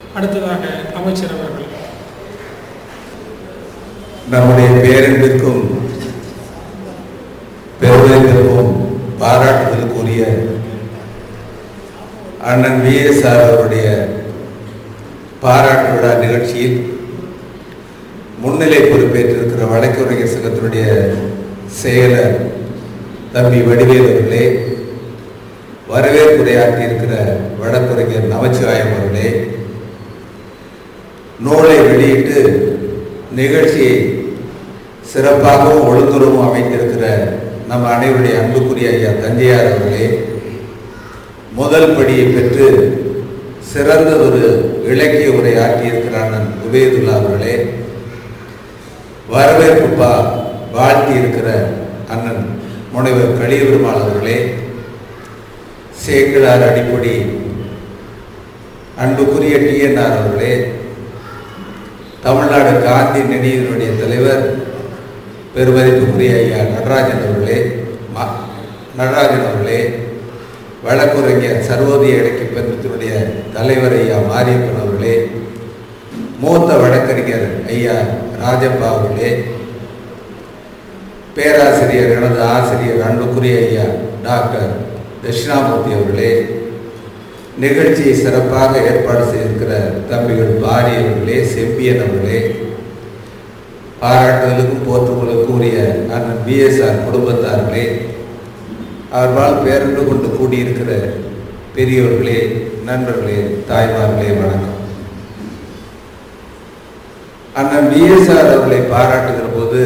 அடுத்ததாக அமைச்சர் அவர்கள் நம்முடைய பேரன்பிற்கும் பெருமைக்கும் பாராட்டுதலுக்குரிய அண்ணன் வி எஸ் ஆர் அவருடைய பாராட்டு விழா நிகழ்ச்சியில் முன்னிலை பொறுப்பேற்றிருக்கிற வழக்குரைஞர் சங்கத்தினுடைய செயலர் தம்பி வடிவேல் அவர்களே வரவேற்புரையாற்றி இருக்கிற வழக்குரைஞர் நமச்சிவாயம் அவர்களே நூலை வெளியிட்டு நிகழ்ச்சியை சிறப்பாகவும் ஒழுங்குறவும் அமைத்திருக்கிற நம்ம அனைவருடைய அன்புக்குரிய ஐயா தந்தையார் அவர்களே முதல் படியை பெற்று சிறந்த ஒரு இலக்கிய உரை ஆற்றியிருக்கிற அண்ணன் உபயதுல்லா அவர்களே வரவேற்பு பா வாழ்த்தி இருக்கிற அண்ணன் முனைவர் கலியபெருமாள் அவர்களே சேக்கிழார் அடிப்பொடி அன்புக்குரிய டிஎன்ஆர் அவர்களே தமிழ்நாடு காந்தி நினைவினுடைய தலைவர் பெருமதிப்புக்குரிய ஐயா நடராஜன் அவர்களே ம- நடராஜன் அவர்களே வழக்குரைஞர் சர்வோதய இலக்கிய பெருமத்தினுடைய தலைவர் ஐயா மாரியப்பன் அவர்களே மூத்த வழக்கறிஞர் ஐயா ராஜப்பா அவர்களே பேராசிரியர் எனது ஆசிரியர் அன்புக்குரிய ஐயா டாக்டர் தட்சிணாமூர்த்தி அவர்களே நிகழ்ச்சியை சிறப்பாக ஏற்பாடு செய்திருக்கிற தம்பிகள் பாரி அவர்களே செம்பியன் அவர்களே பாராட்டுதலுக்கும் போற்றுதலுக்கும் உரிய அண்ணன் பிஎஸ்ஆர் குடும்பத்தார்களே அவர்களால் பேரன்பு கொண்டு கூடியிருக்கிற பெரியவர்களே நண்பர்களே தாய்மார்களே வணக்கம் அண்ணன் பிஎஸ்ஆர் அவர்களை பாராட்டுகிற போது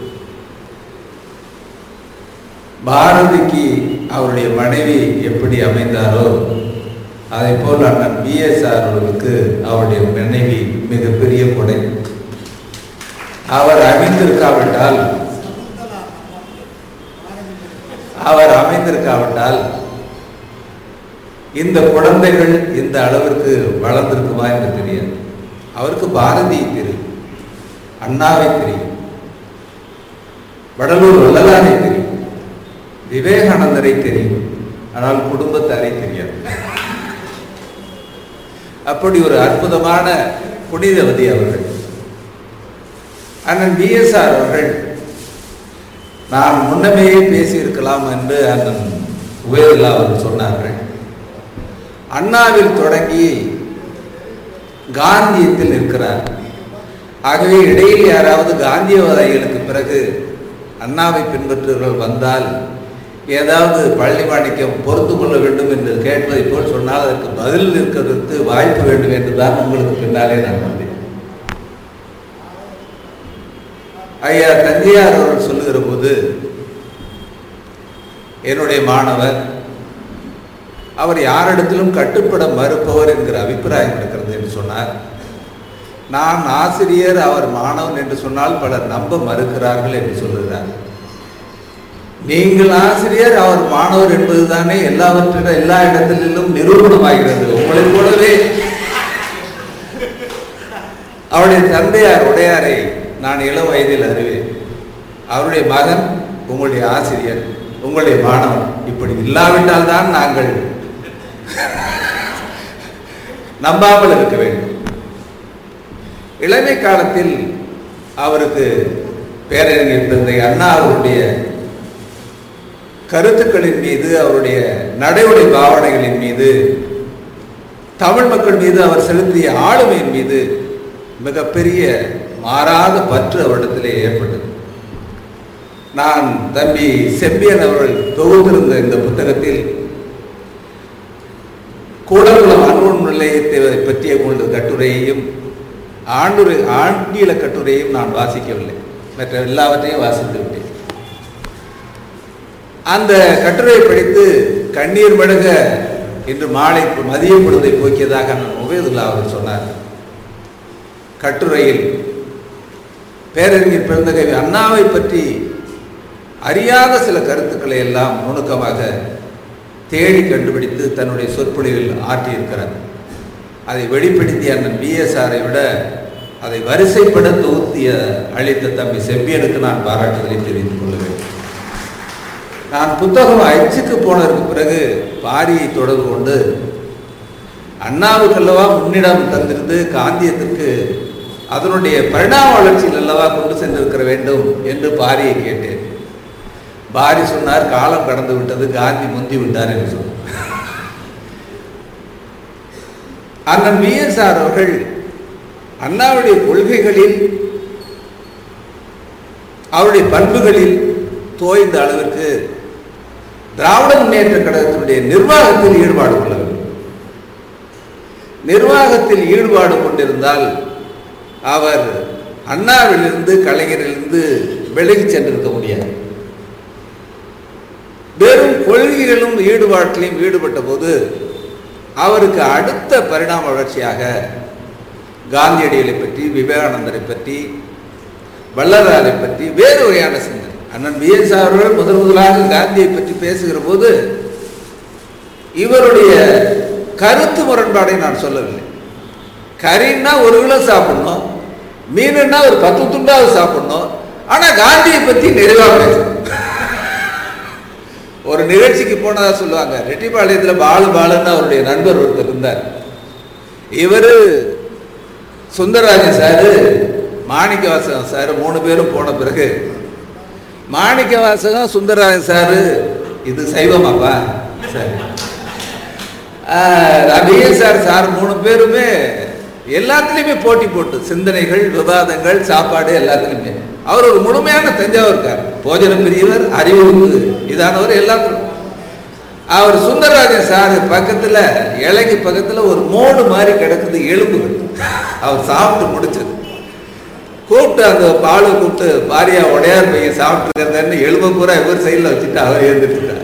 பாரதிக்கு அவருடைய மனைவி எப்படி அமைந்தாரோ அதை போல் அண்ணன் பிஎஸ்ஆர் அவர்களுக்கு அவருடைய மனைவி மிகப்பெரிய கொடை அவர் அமைந்திருக்காவிட்டால் அவர் அமைந்திருக்காவிட்டால் இந்த குழந்தைகள் இந்த அளவிற்கு வளர்ந்திருக்குமா என்று தெரியாது அவருக்கு பாரதி தெரியும் அண்ணாவை தெரியும் வடலூர் வள்ளலாரை தெரியும் விவேகானந்தரை தெரியும் ஆனால் குடும்பத்தாரை தெரியாது அப்படி ஒரு அற்புதமான புனிதவதி அவர்கள் அண்ணன் பிஎஸ்ஆர் அவர்கள் நான் முன்னமேயே பேசியிருக்கலாம் என்று அண்ணன் உபயோகில்லா அவர்கள் சொன்னார்கள் அண்ணாவில் தொடங்கி காந்தியத்தில் இருக்கிறார் ஆகவே இடையில் யாராவது காந்தியவாதிகளுக்கு பிறகு அண்ணாவை பின்பற்றுபவர்கள் வந்தால் ஏதாவது பழனி மாணிக்கம் பொறுத்து கொள்ள வேண்டும் என்று கேட்பதை போல் சொன்னால் அதற்கு பதில் இருக்கிறதுக்கு வாய்ப்பு வேண்டும் என்று தான் உங்களுக்கு பின்னாலே நான் வந்தேன் ஐயா தந்தையார் அவர்கள் சொல்லுகிற போது என்னுடைய மாணவர் அவர் யாரிடத்திலும் கட்டுப்பட மறுப்பவர் என்கிற அபிப்பிராயம் இருக்கிறது என்று சொன்னார் நான் ஆசிரியர் அவர் மாணவன் என்று சொன்னால் பலர் நம்ப மறுக்கிறார்கள் என்று சொல்லுகிறார் நீங்கள் ஆசிரியர் அவர் மாணவர் என்பதுதானே எல்லாவற்றிலும் எல்லா இடத்திலும் நிரூபணமாகிறது உங்களைப் போலவே அவருடைய தந்தையார் உடையாரை நான் இளம் வயதில் அறிவேன் அவருடைய மகன் உங்களுடைய ஆசிரியர் உங்களுடைய மாணவன் இப்படி இல்லாவிட்டால் தான் நாங்கள் நம்பாமல் இருக்க வேண்டும் இளமை காலத்தில் அவருக்கு பேரறிஞர் தந்தை அண்ணா அவருடைய கருத்துக்களின் மீது அவருடைய நடைமுறை பாவனைகளின் மீது தமிழ் மக்கள் மீது அவர் செலுத்திய ஆளுமையின் மீது மிகப்பெரிய மாறாத பற்று அவரிடத்திலே ஏற்பட்டது நான் தம்பி செம்பியன் அவர்கள் தொகுத்திருந்த இந்த புத்தகத்தில் கூடங்குளம் அன்புண் நிலையத்தை பற்றிய கொண்ட கட்டுரையையும் ஆண்டுரை ஆங்கில கட்டுரையும் நான் வாசிக்கவில்லை மற்ற எல்லாவற்றையும் வாசித்து விட்டேன் அந்த கட்டுரையை படித்து கண்ணீர் மடுக இன்று மாலை மதிய பொழுதை போக்கியதாக நான் உபயதுல்லா அவர் சொன்னார் கட்டுரையில் பேரறிஞர் பெருந்தகவி அண்ணாவை பற்றி அறியாத சில கருத்துக்களை எல்லாம் நுணுக்கமாக தேடி கண்டுபிடித்து தன்னுடைய சொற்பொழிவில் ஆற்றியிருக்கிறார் அதை வெளிப்படுத்திய அண்ணன் பிஎஸ்ஆரை விட அதை வரிசைப்பட தொகுத்திய அளித்த தம்பி செம்பியனுக்கு நான் பாராட்டுதலை தெரிவித்துக் கொள்கிறேன் நான் புத்தகம் அச்சுக்கு போனதற்கு பிறகு பாரியை தொடர்பு கொண்டு அண்ணாவுக்கு அல்லவா முன்னிடம் தந்திருந்து காந்தியத்திற்கு அதனுடைய பரிணாம வளர்ச்சியில் அல்லவா கொண்டு சென்றிருக்கிற வேண்டும் என்று பாரியை கேட்டேன் பாரி சொன்னார் காலம் கடந்து விட்டது காந்தி முந்தி விட்டார் என்று சொன்னார் அண்ணன் விஎஸ்ஆர் அவர்கள் அண்ணாவுடைய கொள்கைகளில் அவருடைய பண்புகளில் தோய்ந்த அளவிற்கு திராவிட முன்னேற்ற கழகத்தினுடைய நிர்வாகத்தில் ஈடுபாடு கொள்ளவில்லை நிர்வாகத்தில் ஈடுபாடு கொண்டிருந்தால் அவர் அண்ணாவிலிருந்து கலைஞரிலிருந்து விலகி சென்றிருக்க முடியாது வெறும் கொள்கைகளும் ஈடுபாட்டிலையும் ஈடுபட்ட போது அவருக்கு அடுத்த பரிணாம வளர்ச்சியாக காந்தியடிகளை பற்றி விவேகானந்தரை பற்றி வள்ளலாரை பற்றி வேறு வகையான சிந்தனை அண்ணன் பிஎஸ் அவர்கள் முதல் முதலாக காந்தியை பற்றி பேசுகிற போது இவருடைய கருத்து முரண்பாடை நான் சொல்லவில்லை கறின்னா ஒரு கிலோ சாப்பிடணும் மீனுன்னா ஒரு பத்து துண்டாவது சாப்பிடணும் ஆனா காந்தியை பற்றி நிறைவாக பேசணும் ஒரு நிகழ்ச்சிக்கு போனதா சொல்லுவாங்க ரெட்டிப்பாளையத்தில் பாலு பாலுன்னு அவருடைய நண்பர் ஒருத்தர் இருந்தார் இவர் சுந்தரராஜன் சாரு மாணிக்க வாசகம் சார் மூணு பேரும் போன பிறகு மாணிக்க வாசகம் சுந்தரராஜன் சாரு இது சைவமாப்பா சரி பிஎஸ்ஆர் சார் மூணு பேருமே எல்லாத்துலேயுமே போட்டி போட்டு சிந்தனைகள் விவாதங்கள் சாப்பாடு எல்லாத்துலேயுமே அவர் ஒரு முழுமையான தஞ்சாவூர்கார் போஜன பிரியவர் அறிவுக்கு இதானவர் எல்லாத்துக்கும் அவர் சுந்தரராஜன் சார் பக்கத்தில் இலைக்கு பக்கத்தில் ஒரு மோடு மாதிரி கிடக்குது எலும்புகள் அவர் சாப்பிட்டு முடிச்சது கூப்பிட்டு அந்த பாலை கூப்பிட்டு பாரியா உடையார் பையன் சாப்பிட்டுருக்கிறதன்னு எலும்பு பூரா இவர் சைடில் வச்சுட்டு அவர் எழுந்துட்டுருக்கார்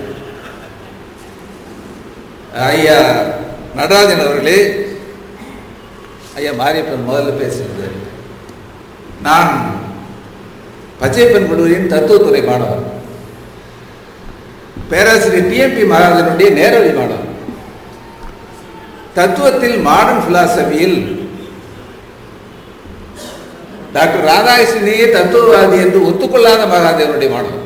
ஐயா நடராஜன் அவர்களே ஐயா மாரியப்பன் முதல்ல பேசுறது நான் பச்சைப்பன் கல்லூரியின் தத்துவத்துறை மாணவர் பேராசிரியர் டிஎம்பி மகாஜனுடைய நேரடி மாணவர் தத்துவத்தில் மாடர்ன் பிலாசபியில் டாக்டர் ராதாகிருஷ்ணனையே தத்துவவாதி என்று ஒத்துக்கொள்ளாத மகாதேவனுடைய மாணவர்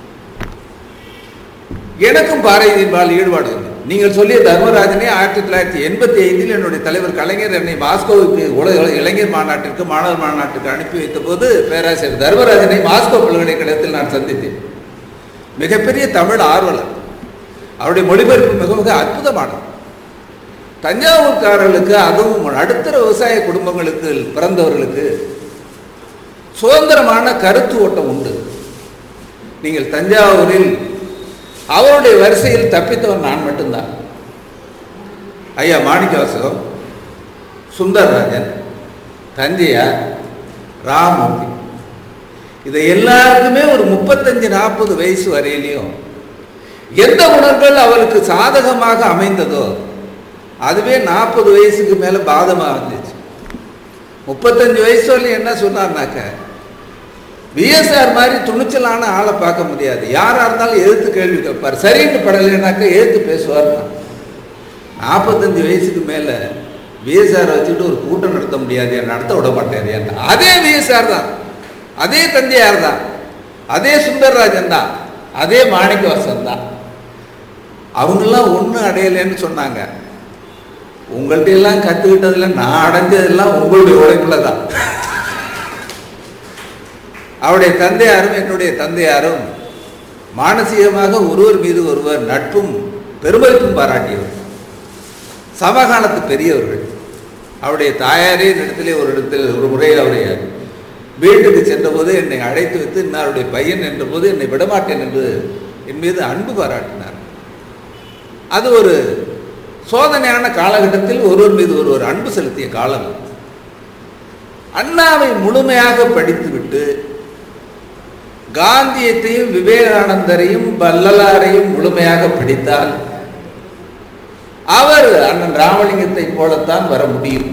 எனக்கும் பாரதியின்பால் ஈடுபாடு இல்லை நீங்கள் சொல்லிய தர்மராஜனே ஆயிரத்தி தொள்ளாயிரத்தி எண்பத்தி ஐந்தில் என்னுடைய தலைவர் கலைஞர் என்னை மாஸ்கோவுக்கு உலக இளைஞர் மாநாட்டிற்கு மாணவர் மாநாட்டுக்கு அனுப்பி வைத்த போது பேராசிரியர் தர்மராஜனை மாஸ்கோ பல்கலைக்கழகத்தில் நான் சந்தித்தேன் மிகப்பெரிய தமிழ் ஆர்வலர் அவருடைய மொழிபெயர்ப்பு மிக மிக அற்புதமானது தஞ்சாவூர்காரர்களுக்கு அதுவும் நடுத்தர விவசாய குடும்பங்களுக்கு பிறந்தவர்களுக்கு சுதந்திரமான கருத்து ஓட்டம் உண்டு நீங்கள் தஞ்சாவூரில் அவருடைய வரிசையில் தப்பித்தவன் நான் மட்டும்தான் ஐயா மாணிக்கவாசகம் சுந்தரராஜன் தஞ்சையார் ராமூர்த்தி இதை எல்லாருக்குமே ஒரு முப்பத்தஞ்சு நாற்பது வயசு வரையிலையும் எந்த உணர்வுகள் அவருக்கு சாதகமாக அமைந்ததோ அதுவே நாற்பது வயசுக்கு மேலே பாதமாக இருந்துச்சு முப்பத்தஞ்சு வயசு வரலையும் என்ன சொன்னார்னாக்க விஎஸ்ஆர் மாதிரி துணிச்சலான ஆளை பார்க்க முடியாது யாராக இருந்தாலும் எதிர்த்து கேள்வி கேட்பார் சரின்னு படலைனாக்கா எதிர்த்து பேசுவார்னா நாற்பத்தஞ்சு வயசுக்கு மேலே விஎஸ்ஆர் வச்சுட்டு ஒரு கூட்டம் நடத்த முடியாது நடத்த விட மாட்டேன் அதே விஎஸ்ஆர் தான் அதே தந்தையார் தான் அதே சுந்தரராஜன் தான் அதே மாணிக்கவாசன் தான் அவங்கெல்லாம் ஒன்றும் அடையலைன்னு சொன்னாங்க உங்கள்கிட்ட எல்லாம் கற்றுக்கிட்டதுல நான் அடைஞ்சதெல்லாம் உங்களுடைய உழைப்புல தான் அவருடைய தந்தையாரும் என்னுடைய தந்தையாரும் மானசீகமாக ஒருவர் மீது ஒருவர் நட்பும் பெருமதிப்பும் பாராட்டியவர் சமகாலத்து பெரியவர்கள் அவருடைய தாயாரே இடத்திலே ஒரு இடத்தில் ஒரு முறை அவருடைய வீட்டுக்கு சென்றபோது என்னை அழைத்து வைத்து இன்னாருடைய பையன் என்றபோது என்னை விடமாட்டேன் என்று என் மீது அன்பு பாராட்டினார் அது ஒரு சோதனையான காலகட்டத்தில் ஒருவர் மீது ஒருவர் அன்பு செலுத்திய காலம் அண்ணாவை முழுமையாக படித்துவிட்டு காந்தியத்தையும் விவேகானந்தரையும் வள்ளலாரையும் முழுமையாக படித்தால் அவர் அண்ணன் ராமலிங்கத்தை போலத்தான் வர முடியும்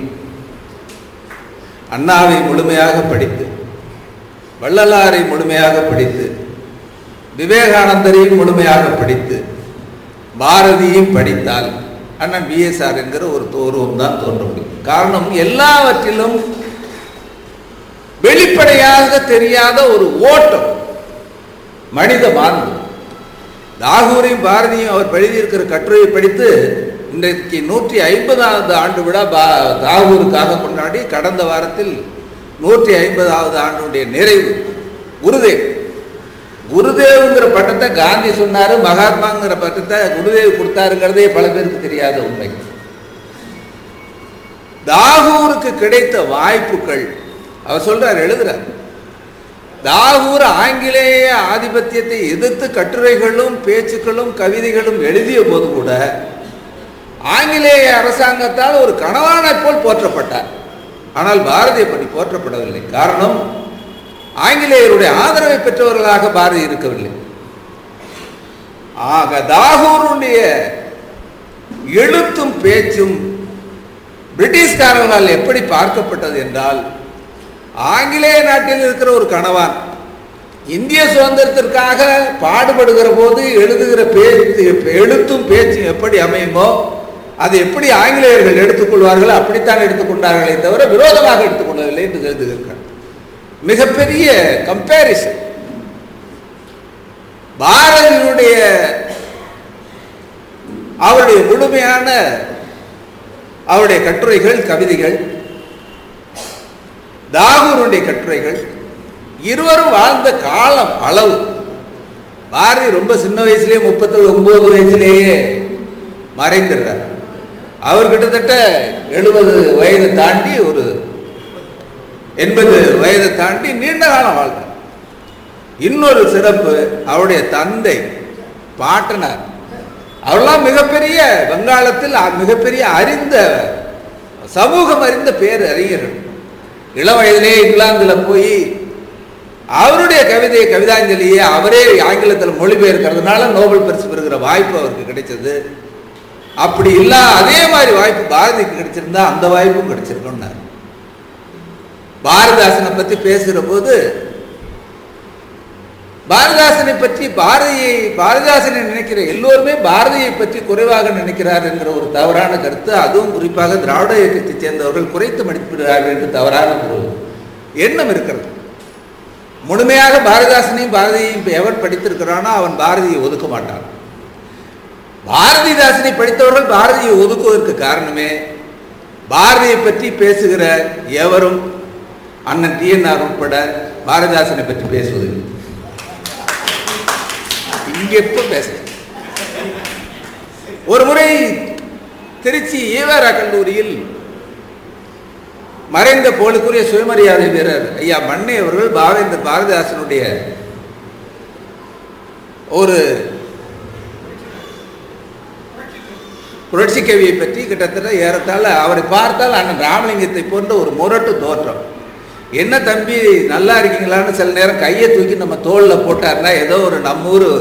அண்ணாவை முழுமையாக படித்து வள்ளலாரை முழுமையாக படித்து விவேகானந்தரையும் முழுமையாக படித்து பாரதியும் படித்தால் அண்ணன் பிஎஸ்ஆர் என்கிற ஒரு தோருவம் தான் தோன்ற முடியும் காரணம் எல்லாவற்றிலும் வெளிப்படையாக தெரியாத ஒரு ஓட்டம் மனித மாண்பு தாகூரையும் பாரதியும் அவர் எழுதியிருக்கிற கட்டுரையை படித்து இன்றைக்கு நூற்றி ஐம்பதாவது ஆண்டு விழா பா தாகூருக்காக கொண்டாடி கடந்த வாரத்தில் நூற்றி ஐம்பதாவது ஆண்டுடைய நிறைவு குருதேவ் குருதேவுங்கிற பட்டத்தை காந்தி சொன்னாரு மகாத்மாங்கிற பட்டத்தை குருதேவ் கொடுத்தாருங்கிறதே பல பேருக்கு தெரியாத உண்மை தாகூருக்கு கிடைத்த வாய்ப்புகள் அவர் சொல்றார் எழுதுறார் தாகூர் ஆங்கிலேய ஆதிபத்தியத்தை எதிர்த்து கட்டுரைகளும் பேச்சுக்களும் கவிதைகளும் எழுதிய போது கூட ஆங்கிலேய அரசாங்கத்தால் ஒரு கணவானை போல் போற்றப்பட்டார் ஆனால் பாரதி அப்படி போற்றப்படவில்லை காரணம் ஆங்கிலேயருடைய ஆதரவை பெற்றவர்களாக பாரதி இருக்கவில்லை ஆக தாகூருடைய எழுத்தும் பேச்சும் பிரிட்டிஷ்காரர்களால் எப்படி பார்க்கப்பட்டது என்றால் ஆங்கிலேய நாட்டில் இருக்கிற ஒரு கணவான் இந்திய சுதந்திரத்திற்காக பாடுபடுகிற போது எழுதுகிற பேச்சு எழுத்தும் பேச்சும் எப்படி அமையுமோ அது எப்படி ஆங்கிலேயர்கள் எடுத்துக்கொள்வார்கள் அப்படித்தான் எடுத்துக்கொண்டார்களே தவிர விரோதமாக எடுத்துக்கொள்ளவில்லை என்று எழுதுகிறார் மிகப்பெரிய கம்பேரிசன் பாரதியினுடைய அவருடைய முழுமையான அவருடைய கட்டுரைகள் கவிதைகள் தாகூருடைய கட்டுரைகள் இருவரும் வாழ்ந்த காலம் அளவு பாரதி ரொம்ப சின்ன வயசுலேயே முப்பத்தி ஒன்பது வயசுலேயே மறைந்துடுறார் அவர் கிட்டத்தட்ட எழுபது வயதை தாண்டி ஒரு எண்பது வயதை தாண்டி நீண்ட காலம் வாழ்ந்தார் இன்னொரு சிறப்பு அவருடைய தந்தை பாட்டனார் அவரெல்லாம் மிகப்பெரிய வங்காளத்தில் மிகப்பெரிய அறிந்த சமூகம் அறிந்த பேர் அறிஞர்கள் இளம் வயதிலே இங்கிலாந்தில் போய் அவருடைய கவிதையை கவிதாஞ்சலியை அவரே ஆங்கிலத்தில் மொழிபெயர்க்கிறதுனால நோபல் பரிசு பெறுகிற வாய்ப்பு அவருக்கு கிடைச்சது அப்படி இல்லா அதே மாதிரி வாய்ப்பு பாரதிக்கு கிடைச்சிருந்தா அந்த வாய்ப்பும் கிடைச்சிருக்கும்னார் பாரதிதாசனை பற்றி பேசுகிற போது பாரதிதாசனை பற்றி பாரதியை பாரதிதாசனை நினைக்கிற எல்லோருமே பாரதியை பற்றி குறைவாக நினைக்கிறார் என்கிற ஒரு தவறான கருத்து அதுவும் குறிப்பாக திராவிட இயக்கத்தைச் சேர்ந்தவர்கள் குறைத்து மதிப்பிடுகிறார்கள் என்று தவறான ஒரு எண்ணம் இருக்கிறது முழுமையாக பாரதிதாசனையும் பாரதியையும் எவன் படித்திருக்கிறானோ அவன் பாரதியை ஒதுக்க மாட்டான் பாரதிதாசனை படித்தவர்கள் பாரதியை ஒதுக்குவதற்கு காரணமே பாரதியை பற்றி பேசுகிற எவரும் அண்ணன் டிஎன்ஆர் உட்பட பாரதிதாசனை பற்றி பேசுவதில்லை இங்க எப்ப பேச ஒரு முறை திருச்சி ஈவேரா கல்லூரியில் மறைந்த போலுக்குரிய சுயமரியாதை வீரர் ஐயா மண்ணை அவர்கள் பாவேந்தர் பாரதிதாசனுடைய ஒரு புரட்சி கவியை பற்றி கிட்டத்தட்ட ஏறத்தாழ அவரை பார்த்தால் அண்ணன் ராமலிங்கத்தை போன்ற ஒரு முரட்டு தோற்றம் என்ன தம்பி நல்லா இருக்கீங்களான்னு சில நேரம் கையை தூக்கி நம்ம தோளில் போட்டாருன்னா ஏதோ ஒரு நம்ம ஊர்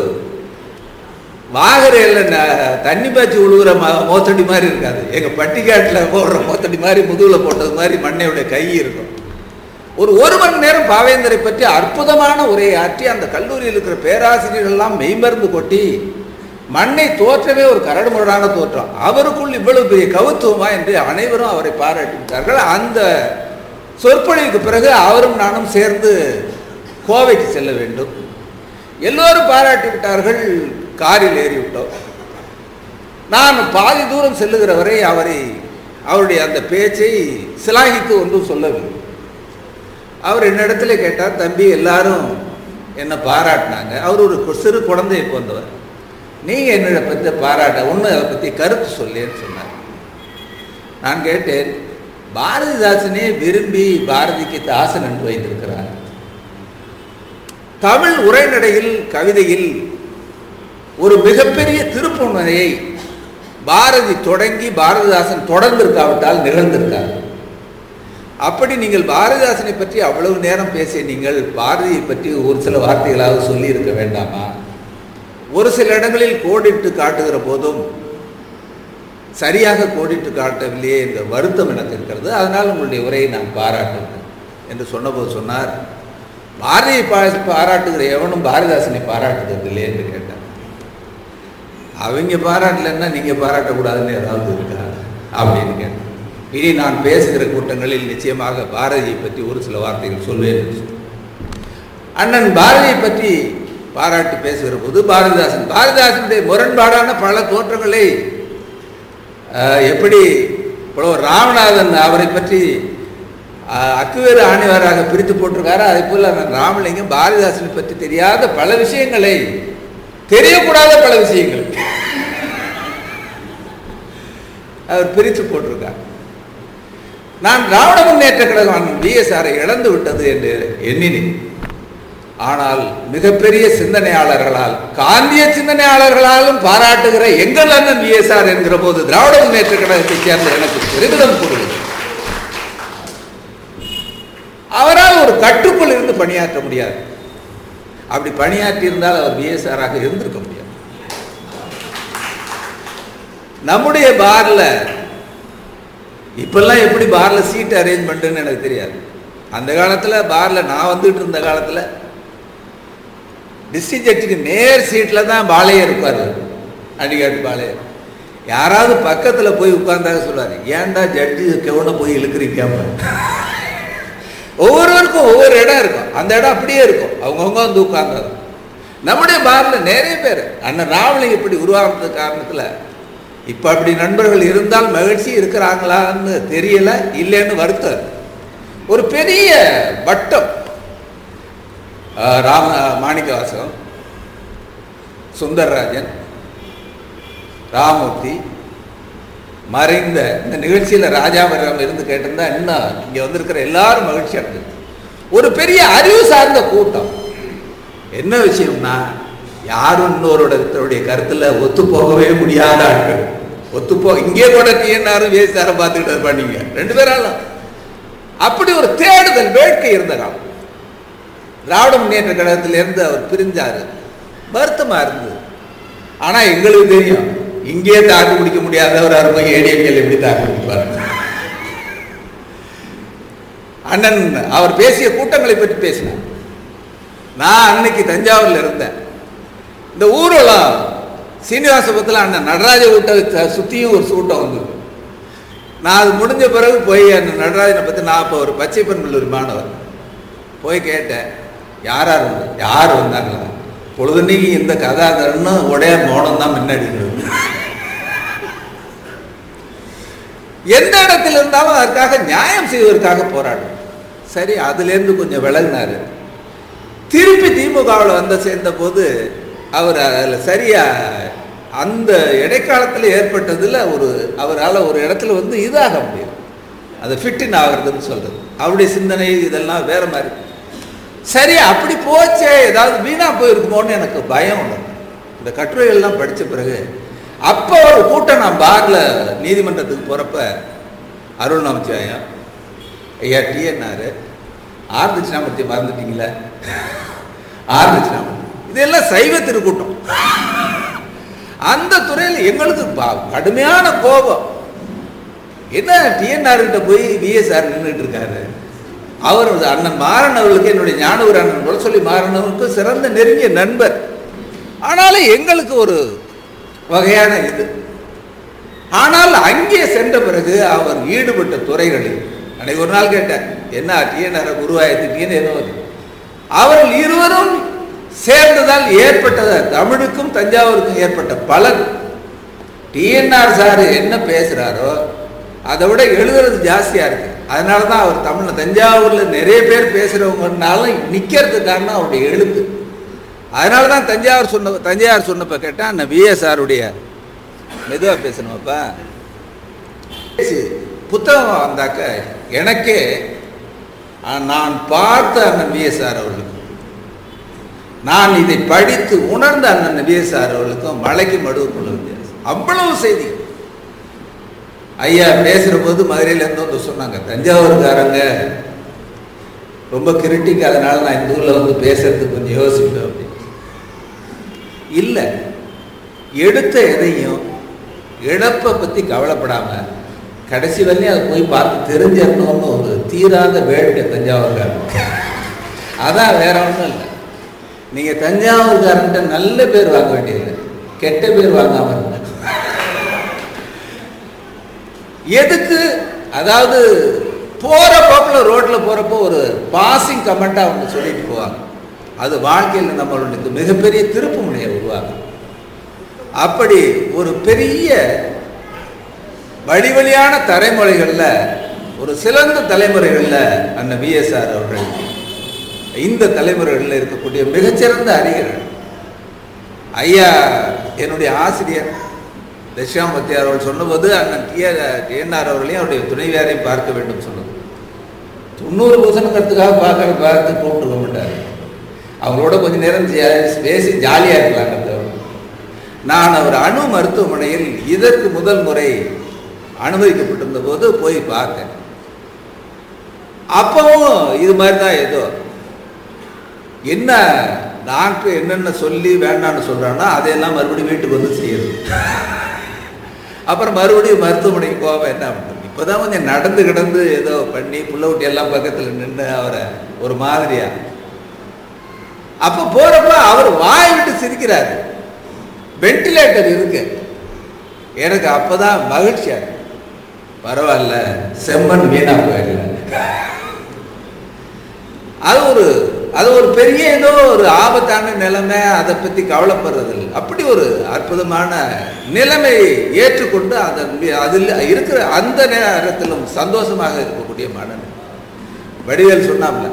வாகரையில் தண்ணி பாய்ச்சி உழுவுற ம மோத்தடி மாதிரி இருக்காது எங்கள் பட்டிக்காட்டில் போடுற மோத்தடி மாதிரி முதுகில் போட்டது மாதிரி மண்ணையுடைய கை இருக்கும் ஒரு ஒரு மணி நேரம் பாவேந்தரை பற்றி அற்புதமான உரையை ஆற்றி அந்த கல்லூரியில் இருக்கிற பேராசிரியர்கள்லாம் மெய்மருந்து கொட்டி மண்ணை தோற்றமே ஒரு கரடுமுரடான தோற்றம் அவருக்குள் இவ்வளவு பெரிய கவுத்துவமா என்று அனைவரும் அவரை பாராட்டிவிட்டார்கள் அந்த சொற்பொழிவுக்கு பிறகு அவரும் நானும் சேர்ந்து கோவைக்கு செல்ல வேண்டும் எல்லோரும் பாராட்டி விட்டார்கள் காரில் ஏறிவிட்டோம் நான் பாதி தூரம் செல்லுகிற வரை அவரை அவருடைய அந்த பேச்சை சிலாகித்து ஒன்றும் சொல்லவில்லை அவர் என்னிடத்துல கேட்டார் தம்பி எல்லாரும் என்னை பாராட்டினாங்க அவர் ஒரு கு- சிறு குழந்தையை போன்றவர் நீங்கள் என்னை பற்றி பாராட்ட ஒன்று அதை பற்றி கருத்து சொல்லேன்னு சொன்னார் நான் கேட்டேன் பாரதிதாசனே விரும்பி பாரதிக்கு தாசன் என்று வைத்திருக்கிறார் தமிழ் உரைநடையில் கவிதையில் ஒரு மிகப்பெரிய திருப்புமுனையை பாரதி தொடங்கி பாரதிதாசன் தொடர்ந்திருக்காவிட்டால் நிகழ்ந்திருக்கார் அப்படி நீங்கள் பாரதிதாசனை பற்றி அவ்வளவு நேரம் பேசிய நீங்கள் பாரதியை பற்றி ஒரு சில வார்த்தைகளாவது சொல்லி இருக்க வேண்டாமா ஒரு சில இடங்களில் கோடிட்டு காட்டுகிற போதும் சரியாக கோடிட்டு காட்டவில்லையே என்ற வருத்தம் எனக்கு இருக்கிறது அதனால் உங்களுடைய உரையை நான் பாராட்டுகிறேன் என்று சொன்னபோது சொன்னார் பாரதியை பா பாராட்டுகிற எவனும் பாரதிதாசனை பாராட்டுகிறது இல்லையே என்று கேட்டார் அவங்க பாராட்டலைன்னா நீங்கள் பாராட்டக்கூடாதுன்னு ஏதாவது இருக்கா அப்படின்னு கேட்டேன் இனி நான் பேசுகிற கூட்டங்களில் நிச்சயமாக பாரதியை பற்றி ஒரு சில வார்த்தைகள் சொல்வேன் என்று சொன்னார். அண்ணன் பாரதியை பற்றி பாராட்டி பேசுகிற போது பாரதிதாசன் பாரதிதாசனுடைய முரண்பாடான பல தோற்றங்களை அஹ், எப்படி புலவர் ராமநாதன் அவரை பற்றி அஹ், அக்குவேறு ஆணிவராக பிரித்து போட்டிருக்காரு அதே போல் ராமலிங்கம் பாரதிதாசனை பற்றி தெரியாத பல விஷயங்களை தெரியக்கூடாத பல விஷயங்கள் அவர் பிரித்து போட்டிருக்கார் நான் திராவிட முன்னேற்ற கழகம் பிஎஸ்ஆரை இழந்து விட்டது என்று எண்ணினேன் ஆனால் மிகப்பெரிய சிந்தனையாளர்களால் காந்திய சிந்தனையாளர்களாலும் பாராட்டுகிற எங்கள் அண்ணன் விஎஸ்ஆர் என்கிற போது திராவிட முன்னேற்ற கழகத்தைச் சேர்ந்த எனக்கு பெருமிதம் கூறுகிறது அவரால் ஒரு கட்டுக்குள் இருந்து பணியாற்ற முடியாது அப்படி பணியாற்றி இருந்தால் அவர் விஎஸ்ஆராக இருந்திருக்க முடியாது நம்முடைய பார்ல இப்பெல்லாம் எப்படி பார்ல சீட் அரேஞ்ச்மெண்ட்னு எனக்கு தெரியாது அந்த காலத்துல பார்ல நான் வந்துட்டு இருந்த காலத்துல டிஸ்ட்ரிக்ட் ஜட்ஜுக்கு நேர் சீட்டில் தான் பாளையர் இருப்பார் அடிக்காட்டு பாளையர் யாராவது பக்கத்துல போய் உட்கார்ந்தாங்க சொல்லுவாரு ஏன்டா ஜட்ஜு கெவன போய் இழுக்கிறீங்க ஒவ்வொருவருக்கும் ஒவ்வொரு இடம் இருக்கும் அந்த இடம் அப்படியே இருக்கும் அவங்கவுங்க வந்து உட்கார்ந்தாங்க நம்முடைய பார்ல நிறைய பேர் அண்ணன் ராவலிங் இப்படி உருவாகிறது காரணத்துல இப்ப அப்படி நண்பர்கள் இருந்தால் மகிழ்ச்சி இருக்கிறாங்களான்னு தெரியல இல்லைன்னு வருத்தம் ஒரு பெரிய வட்டம் ஆஹ் ராம மாணிக்கவாசகம் சுந்தரராஜன் ராமூர்த்தி மறைந்த இந்த நிகழ்ச்சியில் ராஜாபுரம் இருந்து கேட்டிருந்தா இன்னும் இங்கே வந்திருக்கிற எல்லாரும் மகிழ்ச்சி அடைஞ்சது ஒரு பெரிய அறிவு சார்ந்த கூட்டம் என்ன விஷயம்னா யாரும் இன்னொருடைய கருத்துல ஒத்து போகவே முடியாத ஆட்கள் ஒத்து போ இங்கே கூட டிஎன்ஆரும் வேசாரம் பார்த்துக்கிட்டு இருப்பாங்க ரெண்டு பேராலும் அப்படி ஒரு தேடுதல் வேட்கை இருந்த காலம் திராவிட முன்னேற்ற கழகத்திலிருந்து அவர் பிரிஞ்சாரு வருத்தமா இருந்தது ஆனா எங்களுக்கு தெரியும் இங்கே தாக்கு பிடிக்க முடியாதவர் இருக்கும் ஏடிஎம்எல் எப்படி தாக்கு பிடிப்பார் அண்ணன் அவர் பேசிய கூட்டங்களை பற்றி பேசினார் நான் அன்னைக்கு தஞ்சாவூர்ல இருந்தேன் இந்த ஊரெல்லாம் சீனிவாசபுரத்தில் அண்ணன் நடராஜ கூட்ட சுற்றியும் ஒரு கூட்டம் வந்தது நான் அது முடிஞ்ச பிறகு போய் அந்த நடராஜனை பற்றி நான் இப்போ ஒரு பச்சை பெண் கல்லூரி மாணவர் போய் கேட்டேன் யாரா இருந்தது யார் வந்தாங்களா பொழுதுனைக்கு இந்த கதாதரன்னு உடையார் மௌனம் தான் முன்னாடி இருந்தது எந்த இடத்துல இருந்தாலும் அதற்காக நியாயம் செய்வதற்காக போராடும் சரி அதுலேருந்து கொஞ்சம் விலகினாரு திருப்பி திமுகவில் வந்து சேர்ந்த போது அவர் அதில் சரியா அந்த இடைக்காலத்தில் ஏற்பட்டதில் ஒரு அவரால் ஒரு இடத்துல வந்து இதாக முடியும் அது ஃபிட்டின் ஆகிறதுன்னு சொல்றது அவருடைய சிந்தனை இதெல்லாம் வேற மாதிரி சரி அப்படி போச்சே ஏதாவது வீணா போயிருக்குமோன்னு எனக்கு பயம் உண்டு இந்த கட்டுரைகள்லாம் படித்த பிறகு அப்போ ஒரு கூட்டம் நான் பார்ல நீதிமன்றத்துக்கு போகிறப்ப அருள் நமச்சிவாயம் ஐயா டிஎன்ஆர் ஆர் தட்சிணாமூர்த்தி மறந்துட்டீங்களே ஆர் தட்சிணாமூர்த்தி இதெல்லாம் சைவ திருக்கூட்டம் அந்த துறையில் எங்களுக்கு ப- கடுமையான கோபம் என்ன டிஎன்ஆர் கிட்ட போய் விஎஸ்ஆர் நின்றுட்டு இருக்காரு அவர் அண்ணன் மாறன் அவர்களுக்கு என்னுடைய ஞானவர் அண்ணன் கூட சொல்லி மாறனவருக்கு சிறந்த நெருங்கிய நண்பர் ஆனாலும் எங்களுக்கு ஒரு வகையான இது ஆனால் அங்கே சென்ற பிறகு அவர் ஈடுபட்ட துறைகளில் அன்னைக்கு ஒரு நாள் கேட்டேன் என்ன டிஎன்ஆர் குருவாயத்துட்டீன்னு என்ன வருது? அவர்கள் இருவரும் சேர்ந்ததால் ஏற்பட்டது தமிழுக்கும் தஞ்சாவூருக்கும் ஏற்பட்ட பலன் டிஎன்ஆர் சார் என்ன பேசுறாரோ அதை விட எழுதுறது ஜாஸ்தியா இருக்கு அதனால தான் அவர் தமிழ்ல தஞ்சாவூர்ல நிறைய பேர் பேசுறவங்கனாலும் நிக்கிறதுக்கு காரணம் அவருடைய எழுத்து அதனால தான் தஞ்சாவூர் சொன்ன தஞ்சாவூர் சொன்னப்ப கேட்டா நான் விஎஸ்ஆருடைய மெதுவா பேசணுமாப்பா பேசி புத்தகம் வந்தாக்க எனக்கே ஆ, நான் பார்த்த அண்ணன் விஎஸ்ஆர் அவர்களுக்கும் நான் இதை படித்து உணர்ந்த அண்ணன் விஎஸ்ஆர் அவர்களுக்கும் மலைக்கு மடுவுக்குள்ள வித்தியாசம் அவ்வளவு செய்தி ஐயா பேசுற போது மதுரையில இருந்து வந்து சொன்னாங்க தஞ்சாவூர்காரங்க ரொம்ப கிரிட்டிக் அதனால நான் இந்த ஊர்ல வந்து பேசுறதுக்கு கொஞ்சம் யோசிப்பேன் அப்படின்னு இல்லை எடுத்த எதையும் இழப்பை பத்தி கவலைப்படாம கடைசி வரையும் அதை போய் பார்த்து தெரிஞ்சிடணும்னு ஒரு தீராத வேட்கை தஞ்சாவூர்காரன் அதான் வேற ஒன்றும் இல்லை நீங்க தஞ்சாவூர்காரன்ட்ட நல்ல பேர் வாங்க வேண்டியது கெட்ட பேர் வாங்காம இருங்க எதுக்கு அதாவது போற போக்குல ரோட்ல போறப்போ ஒரு பாசிங் கமெண்டா அவங்க சொல்லிட்டு போவாங்க அது வாழ்க்கையில் நம்மளுடைய மிகப்பெரிய திருப்பு முனையை உருவாகும் அப்படி ஒரு பெரிய வழி வழியான தலைமுறைகளில் ஒரு சிறந்த தலைமுறைகளில் அண்ணன் விஎஸ்ஆர் அவர்கள் இந்த தலைமுறைகளில் இருக்கக்கூடிய மிகச்சிறந்த அறிஞர்கள் ஐயா என்னுடைய ஆசிரியர் தட்சிணாமூர்த்தி அவர்கள் சொன்னபோது அண்ணன் டி டிஎன்ஆர் அவர்களையும் அவருடைய துணைவியாரையும் பார்க்க வேண்டும் சொன்னது தொண்ணூறு பூசணுங்கிறதுக்காக பார்க்க பார்த்து கூப்பிட்டு மாட்டார் அவங்களோட கொஞ்ச நேரம் ஜா- பேசி ஜாலியாக இருக்கலாங்க தவிர நான் அவர் அணு மருத்துவமனையில் இதற்கு முதல் முறை அனுமதிக்கப்பட்டிருந்த போது போய் பார்த்தேன் அப்பவும் இது மாதிரி தான் ஏதோ என்ன டாக்டர் என்னென்ன சொல்லி வேண்டாம்னு சொல்கிறான்னா அதையெல்லாம் மறுபடியும் வீட்டுக்கு வந்து செய்யுது அப்புறம் மறுபடியும் மருத்துவமனைக்கு போக என்ன பண்ணுறது இப்போ தான் கொஞ்சம் நடந்து கிடந்து ஏதோ பண்ணி புள்ள குட்டி எல்லாம் பக்கத்தில் நின்று அவரை ஒரு மாதிரியா அப்போ போகிறப்ப அவர் வாய் விட்டு சிரிக்கிறாரு வென்டிலேட்டர் இருக்கு எனக்கு அப்பதான் மகிழ்ச்சியா இருக்கு. பரவாயில்ல செம்மண் வீணா போயிடல அது ஒரு அது ஒரு பெரிய ஏதோ ஒரு ஆபத்தான நிலைமை அதை பற்றி கவலைப்படுறது இல்லை அப்படி ஒரு அற்புதமான நிலைமையை ஏற்றுக்கொண்டு அதன் மீ- அதில் இருக்கிற அந்த நேரத்திலும் சந்தோஷமாக இருக்கக்கூடிய மனநிலை வடிவேல் சொன்னாப்ல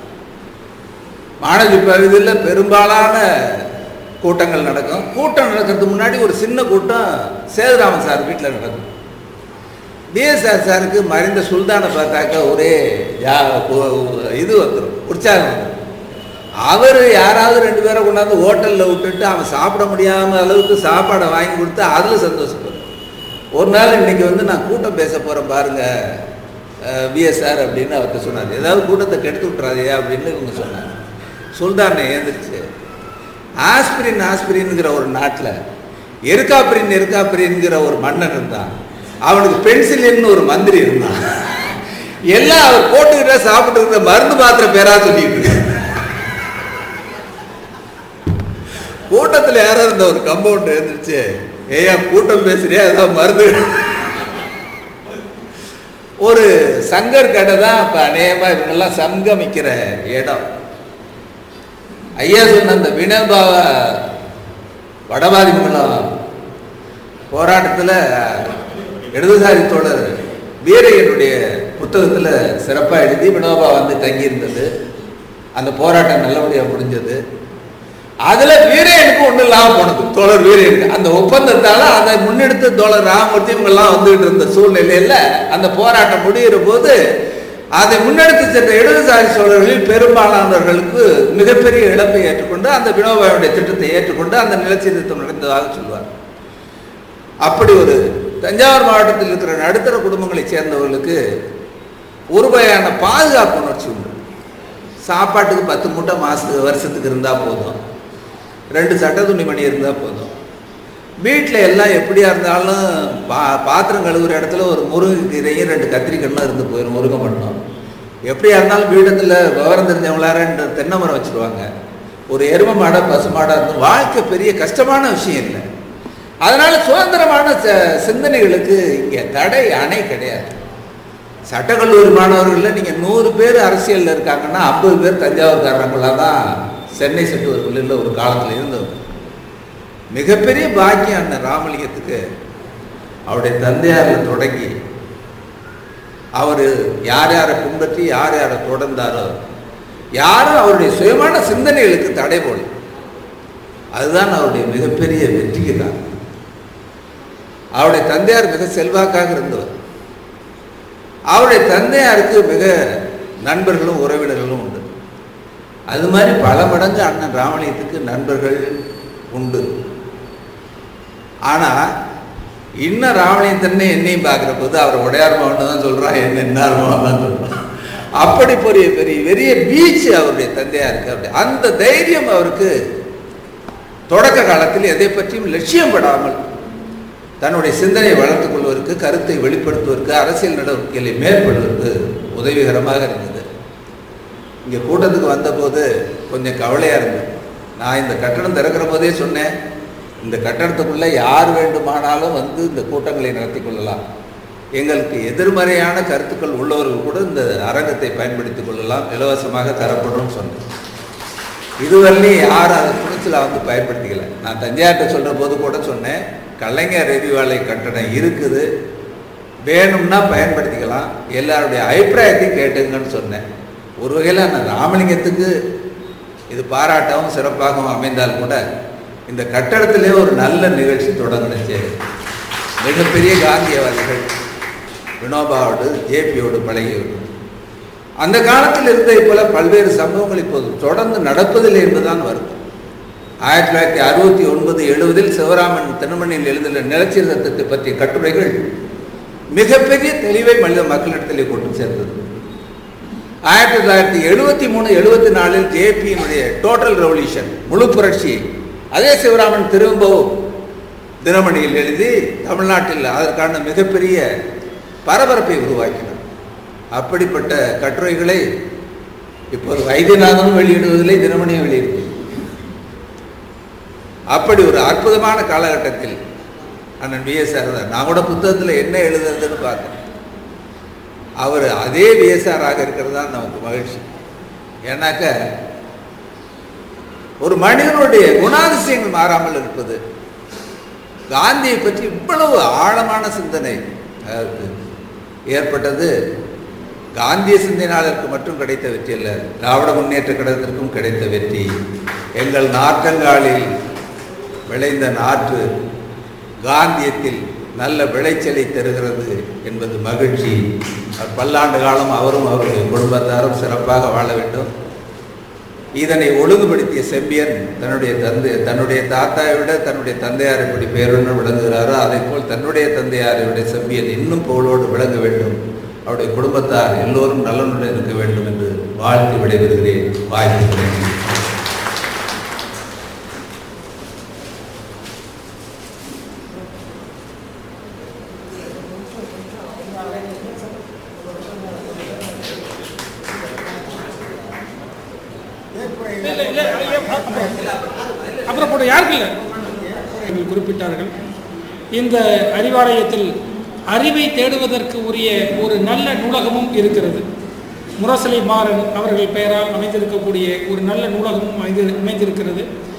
மாணவி பகுதியில் பெரும்பாலான கூட்டங்கள் நடக்கும் கூட்டம் நடக்கிறதுக்கு முன்னாடி ஒரு சின்ன கூட்டம் சேதுராமன் சார் வீட்டில் நடக்கும் பிஎஸ்ஆர் சாருக்கு மறைந்த சுல்தானை பார்த்தாக்க ஒரே யா- ஒ- இது வந்துடும் உற்சாகம் வந்துடும் அவர் யாராவது ரெண்டு பேரை கொண்டாந்து ஹோட்டலில் விட்டுட்டு அவன் சாப்பிட முடியாம அளவுக்கு சாப்பாடை வாங்கி கொடுத்து அதில் சந்தோஷப்படுறான் ஒரு நாள் இன்னைக்கு வந்து நான் கூட்டம் பேச போகிறேன் பாருங்க பிஎஸ்ஆர் அப்படின்னு அவர்கிட்ட சொன்னார் ஏதாவது கூட்டத்தை கெடுத்து விட்றாதே அப்படின்னு இவங்க சொன்னாங்க சுல்தானை ஏந்திரிச்சு ஆஸ்பிரின் ஆஸ்பிரின்ங்கிற ஒரு நாட்டில் எருக்காப்பிரின் எருக்காப்பிரின்ங்கிற ஒரு மன்னன் இருந்தான் அவனுக்கு பென்சிலின்னு ஒரு மந்திரி இருந்தான் எல்லாம் அவர் போட்டுக்கிட்ட சாப்பிட்டுக்கிற மருந்து மாத்திர பேரா சொல்லிட்டு இருக்காரு. கூட்டத்தில் யாரோ இருந்த ஒரு கம்பவுண்ட் எழுந்துருச்சு ஏயா கூட்டம் பேசுறியா ஏதாவது மருந்து ஒரு சங்கர் கடை தான் இப்போ அநேகமாக இவங்கெல்லாம் சங்கமிக்கிற இடம் ஐயா சொன்ன அந்த வினோபாவ வடபாதி மங்கலம் போராட்டத்தில் இடதுசாரி தோழர் வீரையனுடைய புத்தகத்தில் சிறப்பாக எழுதி வினோபா வந்து தங்கியிருந்தது அந்த போராட்டம் நல்லபடியாக முடிஞ்சது அதில் வீரையனுக்கு ஒன்றும் இல்லாமல் போனது தோழர் வீரையனுக்கு அந்த ஒப்பந்தத்தால் அதை முன்னெடுத்து தோழர் ராமமூர்த்தி இவங்கெல்லாம் வந்துகிட்டு இருந்த சூழ்நிலையில் அந்த போராட்டம் முடிகிற போது அதை முன்னெடுத்து சென்ற இடதுசாரி சோழர்களில் பெரும்பாலானவர்களுக்கு மிகப்பெரிய இழப்பை ஏற்றுக்கொண்டு அந்த வினோபாவுடைய திட்டத்தை ஏற்றுக்கொண்டு அந்த நிலச்சீர்திருத்தம் நடந்ததாக சொல்வார் அப்படி ஒரு தஞ்சாவூர் மாவட்டத்தில் இருக்கிற நடுத்தர குடும்பங்களைச் சேர்ந்தவர்களுக்கு ஒரு வகையான பாதுகாப்பு உணர்ச்சி உண்டு சாப்பாட்டுக்கு பத்து மூட்டை மாசத்துக்கு வருஷத்துக்கு இருந்தால் போதும் ரெண்டு சட்டை துணிமணி இருந்தால் போதும் வீட்டில் எல்லாம் எப்படியா இருந்தாலும் பா பாத்திரம் கழுவுற இடத்துல ஒரு முருங்கைக்கீரையும் ரெண்டு கத்திரிக்கண்ணும் இருந்து போயிடும் முருங்கை மண்ணும் எப்படியா இருந்தாலும் வீடத்தில் விவரம் தெரிஞ்சவங்களா ரெண்டு தென்னை மரம் வச்சுருவாங்க ஒரு எரும மாடை பசு மாடா இருந்து வாழ்க்கை பெரிய கஷ்டமான விஷயம் இல்லை அதனால சுதந்திரமான ச- சிந்தனைகளுக்கு இங்கே தடை அணை கிடையாது சட்டக்கல்லூரி மாணவர்களில் நீங்கள் நூறு பேர் அரசியலில் இருக்காங்கன்னா ஐம்பது பேர் தஞ்சாவூர்காரங்களாக தான் சென்னை செட்டுவர்களில் ஒரு காலத்தில் இருந்தவங்க மிகப்பெரிய பாக்கியம் அண்ணன் ராமலிங்கத்துக்கு அவருடைய தந்தையாரில் தொடங்கி அவர் யார் யாரை பின்பற்றி யார் யாரை தொடர்ந்தாரோ யாரும் அவருடைய சுயமான சிந்தனைகளுக்கு தடை போடல அதுதான் அவருடைய மிகப்பெரிய வெற்றிக்கு காரணம் அவருடைய தந்தையார் மிக செல்வாக்காக இருந்தவர் அவருடைய தந்தையாருக்கு மிக நண்பர்களும் உறவினர்களும் உண்டு அது மாதிரி பல மடங்கு அண்ணன் ராமலிங்கத்துக்கு நண்பர்கள் உண்டு ஆனால் இன்னும் ராமலிங்கத்தன்னே என்னையும் பார்க்குற போது அவர் உடையார் மகன் தான் சொல்கிறான் என்ன என்னார் மகன் தான் சொல்கிறான் அப்படி பெரிய பெரிய பெரிய பீச் அவருடைய தந்தையாருக்கு அப்படி அந்த தைரியம் அவருக்கு தொடக்க காலத்தில் எதை பற்றியும் லட்சியம் படாமல் தன்னுடைய சிந்தனையை வளர்த்துக் கொள்வதற்கு கருத்தை வெளிப்படுத்துவதற்கு அரசியல் நடவடிக்கைகளை மேற்கொள்வதற்கு உதவிகரமாக இருந்தது இங்கே கூட்டத்துக்கு வந்தபோது கொஞ்சம் கவலையாக இருந்தது நான் இந்த கட்டணம் திறக்கிற போதே சொன்னேன் இந்த கட்டணத்துக்குள்ளே யார் வேண்டுமானாலும் வந்து இந்த கூட்டங்களை நடத்தி கொள்ளலாம் எங்களுக்கு எதிர்மறையான கருத்துக்கள் உள்ளவர்கள் கூட இந்த அரங்கத்தை பயன்படுத்திக் கொள்ளலாம் இலவசமாக தரப்படும் சொன்னேன் இதுவரையிலும் யாரும் அதை துணிச்சலாக வந்து பயன்படுத்திக்கல நான் தஞ்சாவூர்கிட்ட சொல்கிற போது கூட சொன்னேன் கலைஞர் எரிவாலை கட்டணம் இருக்குது வேணும்னா பயன்படுத்திக்கலாம் எல்லாருடைய அபிப்பிராயத்தையும் கேட்டுங்கன்னு சொன்னேன் ஒரு வகையில் நான் ராமலிங்கத்துக்கு இது பாராட்டவும் சிறப்பாகவும் அமைந்தால் கூட இந்த கட்டடத்திலே ஒரு நல்ல நிகழ்ச்சி தொடங்குனுச்சு மிகப்பெரிய காந்தியவாதிகள் வினோபாவோடு ஜேபியோடு பழகியவர்கள் அந்த காலத்தில் இருந்ததை போல பல்வேறு சம்பவங்கள் இப்போது தொடர்ந்து நடப்பதில்லை என்பதுதான் வருத்தம் ஆயிரத்தி தொள்ளாயிரத்தி அறுபத்தி ஒன்பது எழுபதில் சிவராமன் திருமணியில் எழுந்துள்ள நிலச்சீர்த்தத்தை பற்றிய கட்டுரைகள் மிகப்பெரிய தெளிவை மனித மக்களிடத்திலே கொண்டு சேர்ந்தது ஆயிரத்தி தொள்ளாயிரத்தி எழுபத்தி மூணு எழுபத்தி நாலில் ஜேபியினுடைய டோட்டல் ரெவல்யூஷன் முழு புரட்சி அதே சிவராமன் திரும்பவும் தினமணியில் எழுதி தமிழ்நாட்டில் அதற்கான மிகப்பெரிய பரபரப்பை உருவாக்கினார் அப்படிப்பட்ட கட்டுரைகளை இப்போது வைத்தியநாதனும் வெளியிடுவதில்லை தினமணியும் வெளியிடுவது அப்படி ஒரு அற்புதமான காலகட்டத்தில் அண்ணன் விஎஸ்ஆர் தான் நான் கூட புத்தகத்தில் என்ன எழுதுறதுன்னு பார்த்தேன் அவர் அதே விஎஸ்ஆராக இருக்கிறது தான் நமக்கு மகிழ்ச்சி ஏன்னாக்க ஒரு மனிதனுடைய குணாதிசயங்கள் மாறாமல் இருப்பது காந்தியை பற்றி இவ்வளவு ஆழமான சிந்தனை அவருக்கு ஏற்பட்டது காந்திய சிந்தனையாளருக்கு மட்டும் கிடைத்த வெற்றி அல்ல திராவிட முன்னேற்ற கழகத்திற்கும் கிடைத்த வெற்றி எங்கள் நாற்றங்காலில் விளைந்த நாற்று காந்தியத்தில் நல்ல விளைச்சலை தருகிறது என்பது மகிழ்ச்சி பல்லாண்டு காலம் அவரும் அவருடைய குடும்பத்தாரும் சிறப்பாக வாழ வேண்டும் இதனை ஒழுங்குபடுத்திய செம்பியன் தன்னுடைய தந்தை தன்னுடைய தாத்தாவை விட தன்னுடைய தந்தையார் எப்படி பேருடன் விளங்குகிறாரோ அதை போல் தன்னுடைய தந்தையாரை விட செம்பியன் இன்னும் புகழோடு விளங்க வேண்டும் அவருடைய குடும்பத்தார் எல்லோரும் நலனுடன் இருக்க வேண்டும் என்று வாழ்த்து விடைபெறுகிறேன் வாழ்த்துகிறேன் இல்ல, இல்ல, அப்புறம் அப்புறம் போட யாருக்கு இல்லை அவர்கள் குறிப்பிட்டார்கள் இந்த அறிவாலயத்தில் அறிவை தேடுவதற்கு உரிய ஒரு நல்ல நூலகமும் இருக்கிறது முரசலி மாறன் அவர்கள் பெயரால் அமைந்திருக்கக்கூடிய ஒரு நல்ல நூலகமும் அமைந்து அமைந்திருக்கிறது